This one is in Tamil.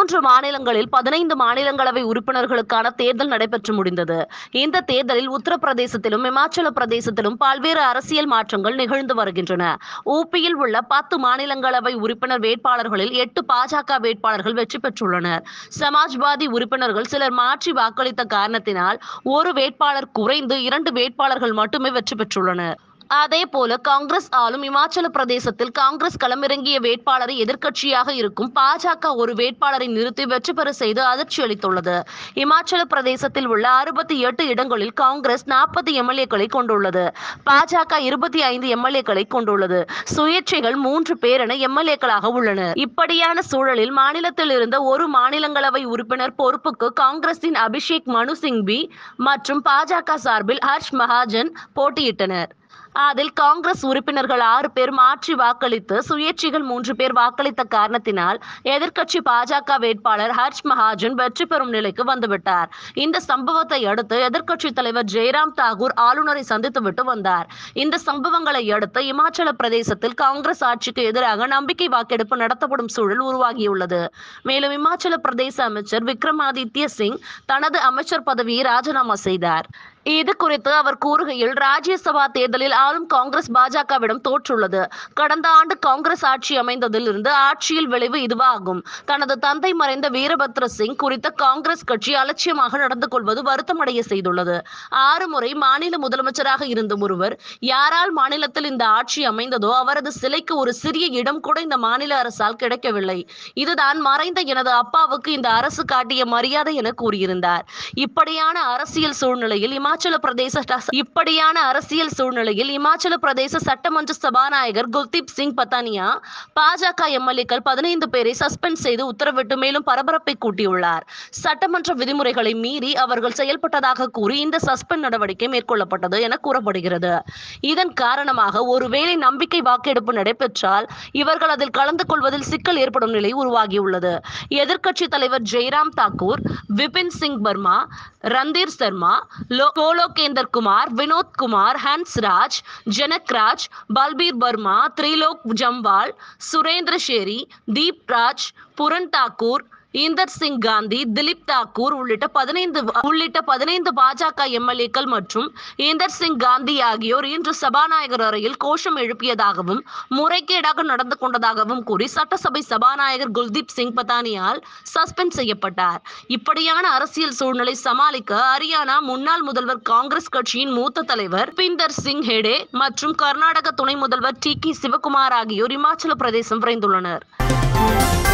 பதிமூன்று மாநிலங்களில் பதினைந்து மாநிலங்களவை உறுப்பினர்களுக்கான தேர்தல் நடைபெற்று முடிந்தது இந்த தேர்தலில் உத்தரப்பிரதேசத்திலும் இமாச்சல பிரதேசத்திலும் பல்வேறு அரசியல் மாற்றங்கள் நிகழ்ந்து வருகின்றன ஊபியில் உள்ள பத்து மாநிலங்களவை உறுப்பினர் வேட்பாளர்களில் எட்டு பாஜக வேட்பாளர்கள் வெற்றி பெற்றுள்ளனர் சமாஜ்வாதி உறுப்பினர்கள் சிலர் மாற்றி வாக்களித்த காரணத்தினால் ஒரு வேட்பாளர் குறைந்து இரண்டு வேட்பாளர்கள் மட்டுமே வெற்றி பெற்றுள்ளனர் அதே போல காங்கிரஸ் ஆளும் இமாச்சல பிரதேசத்தில் காங்கிரஸ் களமிறங்கிய வேட்பாளரை எதிர்க்கட்சியாக இருக்கும் பாஜக ஒரு வேட்பாளரை நிறுத்தி வெற்றி பெற செய்து அதிர்ச்சி அளித்துள்ளது இமாச்சல பிரதேசத்தில் உள்ள அறுபத்தி எட்டு இடங்களில் காங்கிரஸ் நாற்பது எம்எல்ஏக்களை கொண்டுள்ளது பாஜக இருபத்தி ஐந்து எம்எல்ஏக்களை கொண்டுள்ளது சுயேட்சைகள் மூன்று பேர் என எம்எல்ஏக்களாக உள்ளனர் இப்படியான சூழலில் மாநிலத்தில் இருந்த ஒரு மாநிலங்களவை உறுப்பினர் பொறுப்புக்கு காங்கிரசின் அபிஷேக் மனு சிங்வி மற்றும் பாஜக சார்பில் ஹர்ஷ் மகாஜன் போட்டியிட்டனர் அதில் காங்கிரஸ் உறுப்பினர்கள் ஆறு பேர் மாற்றி வாக்களித்து சுயேட்சைகள் மூன்று பேர் வாக்களித்த காரணத்தினால் எதிர்க்கட்சி பாஜக வேட்பாளர் ஹர்ஷ் மகாஜன் வெற்றி பெறும் நிலைக்கு வந்துவிட்டார் இந்த சம்பவத்தை அடுத்து எதிர்க்கட்சி தலைவர் ஜெயராம் தாகூர் ஆளுநரை சந்தித்துவிட்டு வந்தார் இந்த சம்பவங்களை அடுத்து இமாச்சல பிரதேசத்தில் காங்கிரஸ் ஆட்சிக்கு எதிராக நம்பிக்கை வாக்கெடுப்பு நடத்தப்படும் சூழல் உருவாகியுள்ளது மேலும் இமாச்சல பிரதேச அமைச்சர் விக்ரமாதித்ய சிங் தனது அமைச்சர் பதவியை ராஜினாமா செய்தார் இது குறித்து அவர் கூறுகையில் ராஜ்யசபா தேர்தலில் ஆளும் காங்கிரஸ் பாஜகவிடம் தோற்றுள்ளது கடந்த ஆண்டு காங்கிரஸ் ஆட்சி அமைந்ததிலிருந்து ஆட்சியில் விளைவு இதுவாகும் தனது தந்தை மறைந்த வீரபத்ர சிங் குறித்த காங்கிரஸ் கட்சி அலட்சியமாக நடந்து கொள்வது வருத்தமடைய செய்துள்ளது ஆறு முறை மாநில முதலமைச்சராக இருந்த ஒருவர் யாரால் மாநிலத்தில் இந்த ஆட்சி அமைந்ததோ அவரது சிலைக்கு ஒரு சிறிய இடம் கூட இந்த மாநில அரசால் கிடைக்கவில்லை இதுதான் மறைந்த எனது அப்பாவுக்கு இந்த அரசு காட்டிய மரியாதை என கூறியிருந்தார் இப்படியான அரசியல் சூழ்நிலையில் இமாச்சல பிரதேச ட- இப்படியான அரசியல் சூழ்நிலையில் இமாச்சல பிரதேச சட்டமன்ற சபாநாயகர் குல்தீப் சிங் பத்தானியா பாஜக எம்எல்ஏக்கள் பதினைந்து பேரை சஸ்பெண்ட் செய்து உத்தரவிட்டு மேலும் பரபரப்பை கூட்டியுள்ளார் சட்டமன்ற விதிமுறைகளை மீறி அவர்கள் செயல்பட்டதாக கூறி இந்த சஸ்பெண்ட் நடவடிக்கை மேற்கொள்ளப்பட்டது என கூறப்படுகிறது இதன் காரணமாக ஒருவேளை நம்பிக்கை வாக்கெடுப்பு நடைபெற்றால் இவர்கள் அதில் கலந்து கொள்வதில் சிக்கல் ஏற்படும் நிலை உருவாகியுள்ளது எதிர்க்கட்சி தலைவர் ஜெய்ராம் தாக்கூர் விபின் சிங் பர்மா ரந்தீர் சர்மா லோ- கோலோகேந்தர் குமார் வினோத் குமார் ஹன்ஸ்ராஜ் ஜனக்ராஜ் பல்பீர் பர்மா த்ரிலோக் ஜம்வால் சுரேந்திர ஷேரி தீப் ராஜ் புரன் தாக்கூர் இந்தர் சிங் காந்தி திலீப் தாக்கூர் உள்ளிட்ட பதினைந்து உள்ளிட்ட பதினைந்து பாஜக எம்எல்ஏக்கள் மற்றும் இந்தர் சிங் காந்தி ஆகியோர் இன்று சபாநாயகர் அறையில் கோஷம் எழுப்பியதாகவும் முறைகேடாக நடந்து கொண்டதாகவும் கூறி சட்டசபை சபாநாயகர் குல்தீப் சிங் பத்தானியால் சஸ்பெண்ட் செய்யப்பட்டார் இப்படியான அரசியல் சூழ்நிலை சமாளிக்க ஹரியானா முன்னாள் முதல்வர் காங்கிரஸ் கட்சியின் மூத்த தலைவர் பிந்தர் சிங் ஹெடே மற்றும் கர்நாடக துணை முதல்வர் டி கே சிவகுமார் ஆகியோர் இமாச்சல பிரதேசம் விரைந்துள்ளனர்